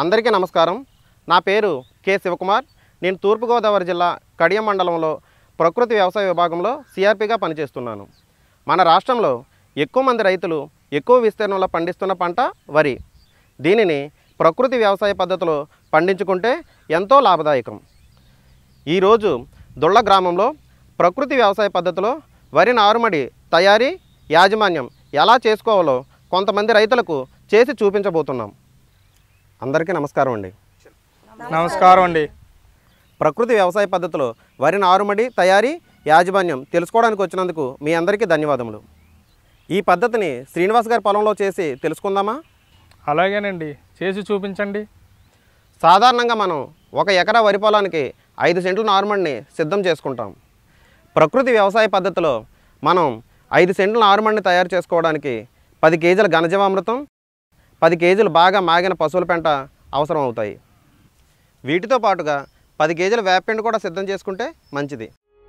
అందరికీ నమస్కారం నా పేరు కె శివకుమార్ నేను తూర్పుగోదావరి జిల్లా కడియం మండలంలో ప్రకృతి వ్యవసాయ విభాగంలో సిఆర్పిగా పనిచేస్తున్నాను మన రాష్ట్రంలో ఎక్కువ మంది రైతులు ఎక్కువ విస్తీర్ణంలో పండిస్తున్న పంట వరి దీనిని ప్రకృతి వ్యవసాయ పద్ధతిలో పండించుకుంటే ఎంతో లాభదాయకం ఈరోజు దుళ్ళ గ్రామంలో ప్రకృతి వ్యవసాయ పద్ధతిలో వరి నారుమడి తయారీ యాజమాన్యం ఎలా చేసుకోవాలో కొంతమంది రైతులకు చేసి చూపించబోతున్నాం అందరికీ నమస్కారం అండి నమస్కారం అండి ప్రకృతి వ్యవసాయ పద్ధతిలో వరి నారుమడి తయారీ యాజమాన్యం తెలుసుకోవడానికి వచ్చినందుకు మీ అందరికీ ధన్యవాదములు ఈ పద్ధతిని శ్రీనివాస్ గారి పొలంలో చేసి తెలుసుకుందామా అలాగేనండి చేసి చూపించండి సాధారణంగా మనం ఒక ఎకరా వరి పొలానికి ఐదు సెంట్లు నారుమడిని సిద్ధం చేసుకుంటాం ప్రకృతి వ్యవసాయ పద్ధతిలో మనం ఐదు సెంట్ల నారుమడిని తయారు చేసుకోవడానికి పది కేజీల ఘనజీవామృతం పది కేజీలు బాగా మాగిన పశువుల పెంట అవసరం అవుతాయి వీటితో పాటుగా పది కేజీల వేపిండి కూడా సిద్ధం చేసుకుంటే మంచిది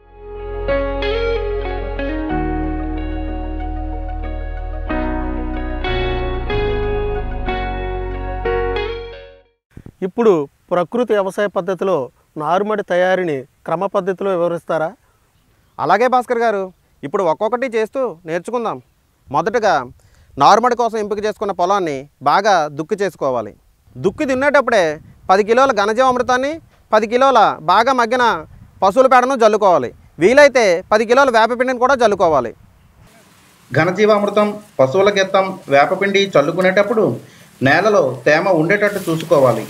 ఇప్పుడు ప్రకృతి వ్యవసాయ పద్ధతిలో నారుమడి తయారీని క్రమ పద్ధతిలో వివరిస్తారా అలాగే భాస్కర్ గారు ఇప్పుడు ఒక్కొక్కటి చేస్తూ నేర్చుకుందాం మొదటగా నారుమడి కోసం ఎంపిక చేసుకున్న పొలాన్ని బాగా దుక్కి చేసుకోవాలి దుక్కి దున్నేటప్పుడే పది కిలోల ఘనజీవామృతాన్ని పది కిలోల బాగా మగ్గిన పశువుల పేడను జల్లుకోవాలి వీలైతే పది కిలోల వేపపిండిని కూడా జల్లుకోవాలి ఘనజీవామృతం పశువుల గెత్తం వేపపిండి చల్లుకునేటప్పుడు నేలలో తేమ ఉండేటట్టు చూసుకోవాలి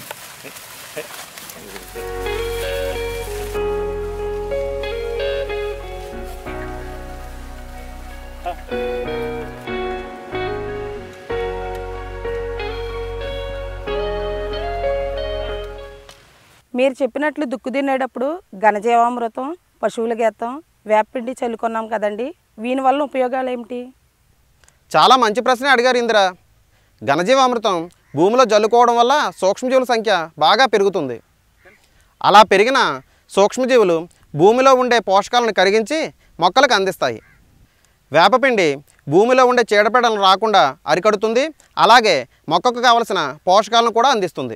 మీరు చెప్పినట్లు దుక్కు తినేటప్పుడు ఘనజీవామృతం పశువుల గేతం వేపపిండి చల్లుకున్నాం కదండి వీని వల్ల ఉపయోగాలు ఏమిటి చాలా మంచి ప్రశ్న అడిగారు ఇందిర ఘనజీవామృతం భూమిలో జల్లుకోవడం వల్ల సూక్ష్మజీవుల సంఖ్య బాగా పెరుగుతుంది అలా పెరిగిన సూక్ష్మజీవులు భూమిలో ఉండే పోషకాలను కరిగించి మొక్కలకు అందిస్తాయి వేపపిండి భూమిలో ఉండే చీడపీడలను రాకుండా అరికడుతుంది అలాగే మొక్కకు కావలసిన పోషకాలను కూడా అందిస్తుంది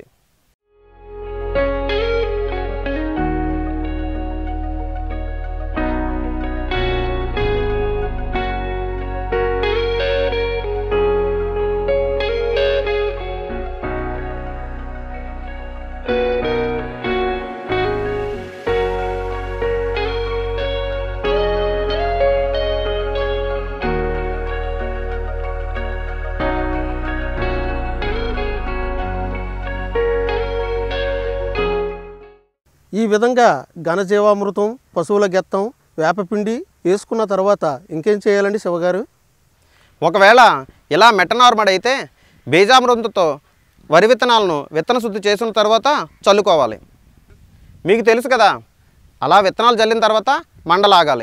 ఈ విధంగా ఘనజీవామృతం పశువుల గెత్తం వేపపిండి వేసుకున్న తర్వాత ఇంకేం చేయాలండి శివగారు ఒకవేళ ఇలా మెట్టనార్మడి అయితే బీజామృతంతో వరి విత్తనాలను విత్తన శుద్ధి చేసిన తర్వాత చల్లుకోవాలి మీకు తెలుసు కదా అలా విత్తనాలు చల్లిన తర్వాత మండలాగాలి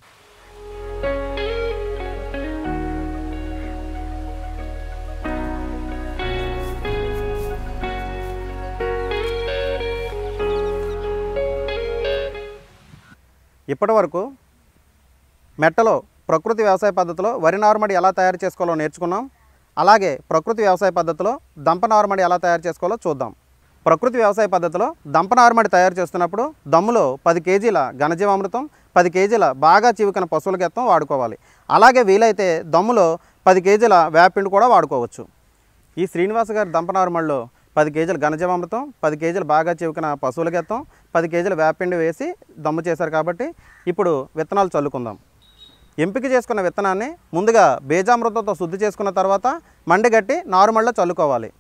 ఇప్పటి వరకు మెట్టలో ప్రకృతి వ్యవసాయ పద్ధతిలో వరి నారుమడి ఎలా తయారు చేసుకోవాలో నేర్చుకున్నాం అలాగే ప్రకృతి వ్యవసాయ పద్ధతిలో దంప నారుమడి ఎలా తయారు చేసుకోవాలో చూద్దాం ప్రకృతి వ్యవసాయ పద్ధతిలో దంప నారుమడి తయారు చేస్తున్నప్పుడు దమ్ములో పది కేజీల ఘనజీవామృతం పది కేజీల బాగా చివుకన పశువుల గెత్తం వాడుకోవాలి అలాగే వీలైతే దమ్ములో పది కేజీల వేపిండి కూడా వాడుకోవచ్చు ఈ శ్రీనివాస గారి దంప నారుమడిలో పది కేజీల ఘనజీవామృతం పది కేజీలు బాగా చివుకన పశువుల గెత్తం పది కేజీల వేపిండి వేసి దమ్ము చేశారు కాబట్టి ఇప్పుడు విత్తనాలు చల్లుకుందాం ఎంపిక చేసుకున్న విత్తనాన్ని ముందుగా బీజామృతంతో శుద్ధి చేసుకున్న తర్వాత మండిగట్టి నారుమళ్ళలో చల్లుకోవాలి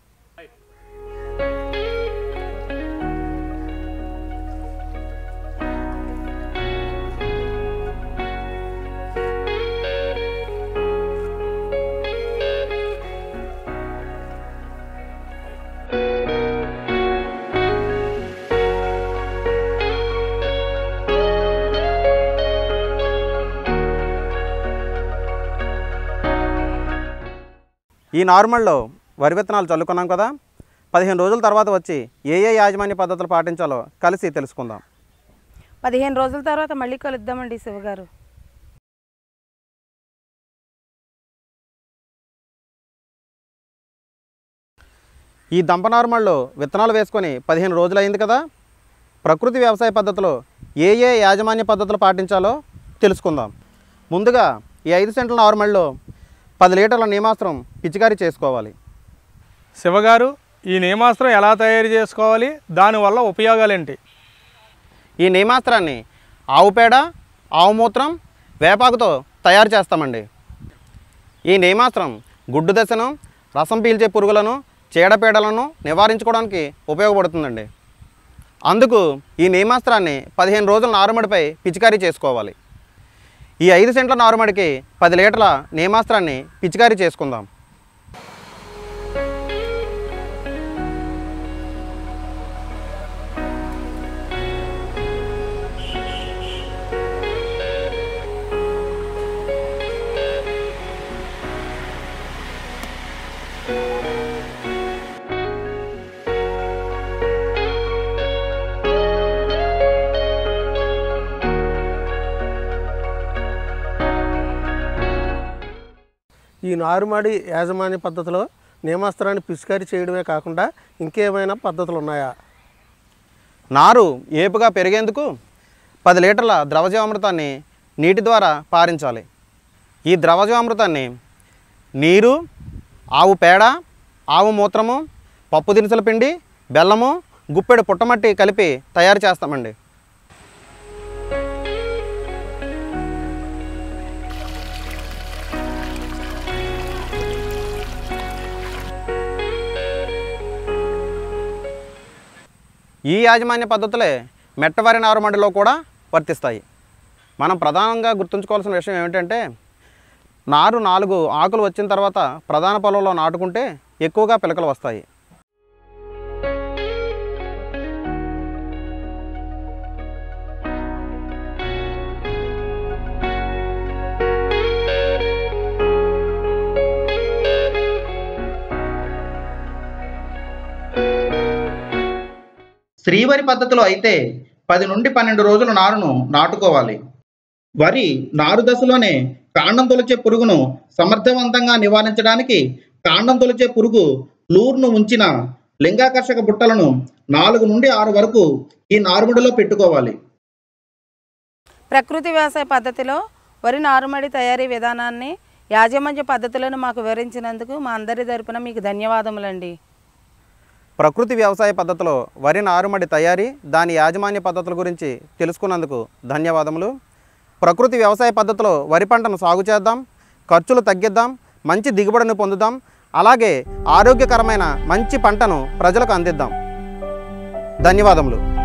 ఈ నార్మల్లో వరి విత్తనాలు చల్లుకున్నాం కదా పదిహేను రోజుల తర్వాత వచ్చి ఏ ఏ యాజమాన్య పద్ధతులు పాటించాలో కలిసి తెలుసుకుందాం పదిహేను రోజుల తర్వాత మళ్ళీ కలుద్దామండి శివగారు ఈ దంప నార్మల్లో విత్తనాలు వేసుకొని పదిహేను రోజులు అయింది కదా ప్రకృతి వ్యవసాయ పద్ధతిలో ఏ ఏ యాజమాన్య పద్ధతులు పాటించాలో తెలుసుకుందాం ముందుగా ఈ ఐదు సెంట్ల నార్మల్లో పది లీటర్ల నీమాస్త్రం పిచికారీ చేసుకోవాలి శివగారు ఈ నియమాస్త్రం ఎలా తయారు చేసుకోవాలి దానివల్ల ఉపయోగాలేంటి ఈ నీమాస్త్రాన్ని ఆవు పేడ ఆవు మూత్రం వేపాకుతో తయారు చేస్తామండి ఈ నీమాస్త్రం గుడ్డు దశను రసం పీల్చే పురుగులను చీడపీడలను నివారించుకోవడానికి ఉపయోగపడుతుందండి అందుకు ఈ నీమాస్త్రాన్ని పదిహేను రోజుల నారుమడిపై పిచికారీ చేసుకోవాలి ఈ ఐదు సెంట్ల నారుమడికి పది లీటర్ల నీమాస్త్రాన్ని పిచికారీ చేసుకుందాం ఈ నారుమడి యాజమాన్య పద్ధతిలో నియమాస్త్రాన్ని పిచికారీ చేయడమే కాకుండా ఇంకేమైనా పద్ధతులు ఉన్నాయా నారు ఏపుగా పెరిగేందుకు పది లీటర్ల ద్రవజీవామృతాన్ని నీటి ద్వారా పారించాలి ఈ ద్రవజీవామృతాన్ని నీరు ఆవు పేడ ఆవు మూత్రము పప్పు దినుసుల పిండి బెల్లము గుప్పెడు పుట్టమట్టి కలిపి తయారు చేస్తామండి ఈ యాజమాన్య పద్ధతులే మెట్టవరి నారుమడిలో కూడా వర్తిస్తాయి మనం ప్రధానంగా గుర్తుంచుకోవాల్సిన విషయం ఏమిటంటే నారు నాలుగు ఆకులు వచ్చిన తర్వాత ప్రధాన పొలంలో నాటుకుంటే ఎక్కువగా పిలకలు వస్తాయి శ్రీవరి పద్ధతిలో అయితే పది నుండి పన్నెండు రోజుల నారును నాటుకోవాలి వరి నారు దశలోనే కాండం తొలిచే పురుగును సమర్థవంతంగా నివారించడానికి కాండం తొలిచే పురుగు లూర్ను ఉంచిన లింగాకర్షక బుట్టలను నాలుగు నుండి ఆరు వరకు ఈ నారుముడిలో పెట్టుకోవాలి ప్రకృతి వ్యవసాయ పద్ధతిలో వరి నారుమడి తయారీ విధానాన్ని యాజమాన్య పద్ధతులను మాకు వివరించినందుకు మా అందరి తరపున మీకు ధన్యవాదములండి ప్రకృతి వ్యవసాయ పద్ధతిలో వరి నారుమడి తయారీ దాని యాజమాన్య పద్ధతుల గురించి తెలుసుకున్నందుకు ధన్యవాదములు ప్రకృతి వ్యవసాయ పద్ధతిలో వరి పంటను సాగు చేద్దాం ఖర్చులు తగ్గిద్దాం మంచి దిగుబడిని పొందుదాం అలాగే ఆరోగ్యకరమైన మంచి పంటను ప్రజలకు అందిద్దాం ధన్యవాదములు